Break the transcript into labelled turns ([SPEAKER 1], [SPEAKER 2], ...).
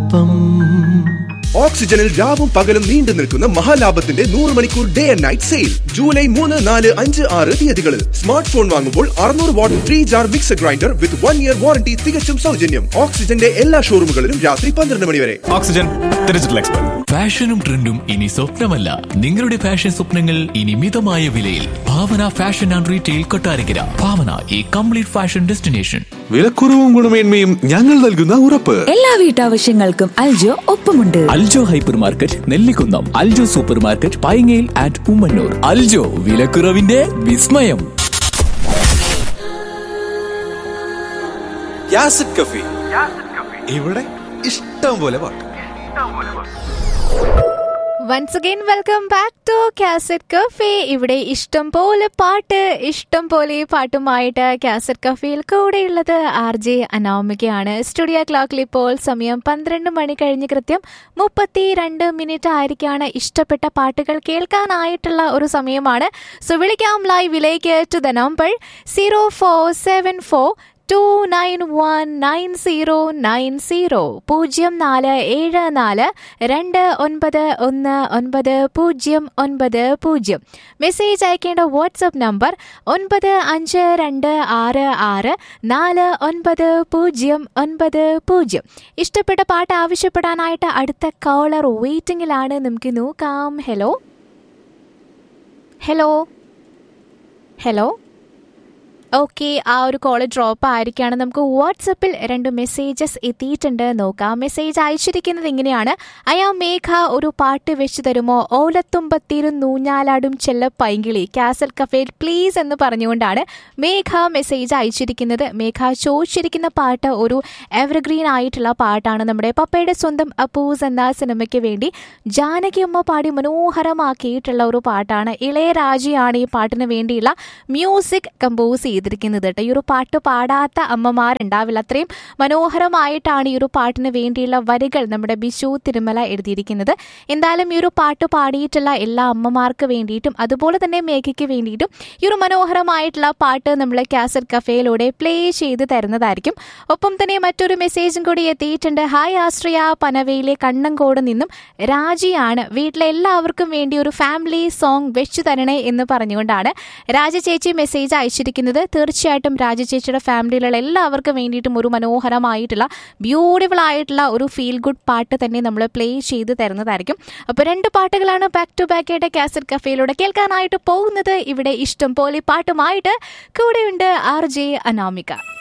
[SPEAKER 1] ഒപ്പം
[SPEAKER 2] ഓക്സിജനിൽ രാവും പകലും നീണ്ടു നിൽക്കുന്ന മഹാലാഭത്തിന്റെ നൂറ് മണിക്കൂർ day and night sale July മൂന്ന് നാല് അഞ്ച് ആറ് തീയതികളിൽ സ്മാർട്ട് ഫോൺ വാങ്ങുമ്പോൾ അറുന്നൂറ് watt three jar mixer grinder with one year warranty തികച്ചും സൗജന്യം ഓക്സിജന്റെ എല്ലാ ഷോറൂമുകളിലും രാത്രി പന്ത്രണ്ട് മണി വരെ
[SPEAKER 3] ഓക്സിജൻ ഡിജിറ്റൽ എക്സ്പെർട്ട്
[SPEAKER 4] ഫാഷനും ട്രെൻഡും ഇനി സ്വപ്നമല്ല നിങ്ങളുടെ ഫാഷൻ സ്വപ്നങ്ങൾ ഇനി മിതമായ വിലയിൽ Bhavana fashion and retail Kottarakkara Bhavana ഈ കംപ്ലീറ്റ് ഫാഷൻ ഡെസ്റ്റിനേഷൻ
[SPEAKER 5] വിലക്കുറവും ഗുണമേന്മയും ഞങ്ങൾ നൽകുന്ന ഉറപ്പ്
[SPEAKER 6] എല്ലാ വീട്ടാവശ്യങ്ങൾക്കും അൽജോ ഒപ്പമുണ്ട്
[SPEAKER 4] Aljo hyper market Nellikunnam Aljo super market പൈങ്ങയിൽ ആൻഡ് ഉമ്മന്നൂർ അൽജോ വിലക്കുറവിന്റെ വിസ്മയം
[SPEAKER 5] യാസിഡ് കഫി ഇവിടെ ഇഷ്ടം പോലെ പാട്ട്
[SPEAKER 7] once again welcome back to cassette cafe ഇവിടെ ഇഷ്ടം പോലെ പാട്ട് ഇഷ്ടം പോലെ പാട്ടുമായിട്ട് കാസറ്റ് കഫേയിൽ കൂടെയുള്ളത് ആർ ജെ അനാമികയാണ് സ്റ്റുഡിയോ ക്ലോക്കിൽ ഇപ്പോൾ സമയം പന്ത്രണ്ട് മണി കഴിഞ്ഞ് കൃത്യം മുപ്പത്തി രണ്ട് മിനിറ്റ് ആയിരിക്കാണ് ഇഷ്ടപ്പെട്ട പാട്ടുകൾ കേൾക്കാനായിട്ടുള്ള ഒരു സമയമാണ് സോ വിളിക്കാം ലൈവിലേക്ക് to the number zero four seven four two nine one nine zero nine zero പൂജ്യം നാല് ഏഴ് നാല് രണ്ട് ഒൻപത് ഒന്ന് ഒൻപത് പൂജ്യം ഒൻപത് പൂജ്യം മെസ്സേജ് അയക്കേണ്ട വാട്സപ്പ് നമ്പർ ഒൻപത് അഞ്ച് രണ്ട് ആറ് ആറ് നാല് ഒൻപത് പൂജ്യം ഒൻപത് പൂജ്യം ഇഷ്ടപ്പെട്ട പാട്ട് ആവശ്യപ്പെടാനായിട്ട് അടുത്ത കോളർ വെയിറ്റിംഗിലാണ് നമുക്ക് നോക്കാം ഹലോ ഹലോ ഹലോ ഓക്കെ ആ ഒരു കോൾ ഡ്രോപ്പ് ആയിരിക്കുകയാണ് നമുക്ക് വാട്സപ്പിൽ രണ്ട് മെസ്സേജസ് എത്തിയിട്ടുണ്ട് നോക്കാം മെസ്സേജ് അയച്ചിരിക്കുന്നത് ഇങ്ങനെയാണ് അയാ മേഘ ഒരു പാട്ട് വെച്ച് തരുമോ ഓലത്തുമ്പത്തിരും നൂഞ്ഞാലാടും ചെല്ല പൈങ്കിളി കാസൽ കഫേൽ പ്ലീസ് എന്ന് പറഞ്ഞുകൊണ്ടാണ് മേഘ മെസ്സേജ് അയച്ചിരിക്കുന്നത് മേഘ ചോദിച്ചിരിക്കുന്ന പാട്ട് ഒരു എവർഗ്രീൻ ആയിട്ടുള്ള പാട്ടാണ് നമ്മുടെ പപ്പയുടെ സ്വന്തം അപ്പൂസ് എന്ന സിനിമയ്ക്ക് വേണ്ടി ജാനകി അമ്മ പാടി മനോഹരമാക്കിയിട്ടുള്ള ഒരു പാട്ടാണ് ഇളയരാജയാണ് ഈ പാട്ടിന് വേണ്ടിയുള്ള മ്യൂസിക് കമ്പോസ് ചെയ്തിരിക്കുന്നത് കേട്ടോ ഈ ഒരു പാട്ട് പാടാത്ത അമ്മമാരുണ്ടാവില്ല അത്രയും മനോഹരമായിട്ടാണ് ഈ ഒരു പാട്ടിന് വേണ്ടിയുള്ള വരികൾ നമ്മുടെ ബിഷു തിരുമല എഴുതിയിരിക്കുന്നത് എന്തായാലും ഈ ഒരു പാട്ട് പാടിയിട്ടുള്ള എല്ലാ അമ്മമാർക്ക് വേണ്ടിയിട്ടും അതുപോലെ തന്നെ മേഘയ്ക്ക് വേണ്ടിയിട്ടും ഈ ഒരു മനോഹരമായിട്ടുള്ള പാട്ട് നമ്മൾ കാസറ്റ് കഫേയിലൂടെ പ്ലേ ചെയ്ത് തരുന്നതായിരിക്കും ഒപ്പം തന്നെ മറ്റൊരു മെസ്സേജും കൂടി എത്തിയിട്ടുണ്ട് ഹായ് ആശ്രയ പനവയിലെ കണ്ണങ്കോട് നിന്നും രാജിയാണ് വീട്ടിലെ എല്ലാവർക്കും വേണ്ടി ഒരു ഫാമിലി സോങ് വെച്ചു തരണേ എന്ന് പറഞ്ഞുകൊണ്ടാണ് രാജ ചേച്ചി മെസ്സേജ് അയച്ചിരിക്കുന്നത് തീർച്ചയായിട്ടും രാജ ചേച്ചിയുടെ ഫാമിലിയിലുള്ള എല്ലാവർക്കും വേണ്ടിയിട്ടും ഒരു മനോഹരമായിട്ടുള്ള ബ്യൂട്ടിഫുൾ ആയിട്ടുള്ള ഒരു ഫീൽ ഗുഡ് പാട്ട് തന്നെ നമ്മൾ പ്ലേ ചെയ്ത് തരുന്നതായിരിക്കും അപ്പോൾ രണ്ട് പാട്ടുകളാണ് ബാക്ക് ടു ബാക്ക് ആയിട്ട് കാസറ്റ് കഫേയിലൂടെ കേൾക്കാനായിട്ട് പോകുന്നത് ഇവിടെ ഇഷ്ടം പോലെ പാട്ടുമായിട്ട് കൂടെയുണ്ട് ആർ ജെ അനാമിക